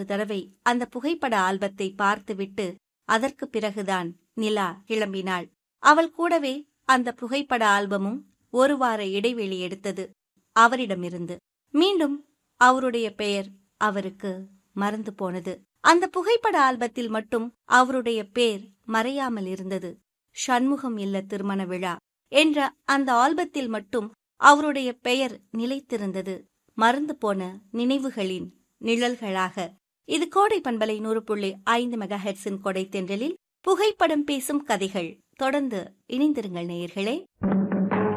ஒரு தடவை அந்த புகைப்பட ஆல்பத்தை பார்த்துவிட்டு அதற்கு பிறகுதான் நிலா கிளம்பினாள் அவள் கூடவே அந்த புகைப்பட ஆல்பமும் ஒரு வார இடைவெளி எடுத்தது அவரிடமிருந்து மீண்டும் அவருடைய பெயர் அவருக்கு மறந்து போனது அந்த புகைப்பட ஆல்பத்தில் மட்டும் அவருடைய பேர் மறையாமல் இருந்தது சண்முகம் இல்ல திருமண விழா என்ற அந்த ஆல்பத்தில் மட்டும் அவருடைய பெயர் நிலைத்திருந்தது மறந்து போன நினைவுகளின் நிழல்களாக இது கோடை பண்பலை நூறு புள்ளி ஐந்து மெகா ஹெட்ஸின் கொடை தென்றலில் புகைப்படம் பேசும் கதைகள் தொடர்ந்து இணைந்திருங்கள் நேயர்களே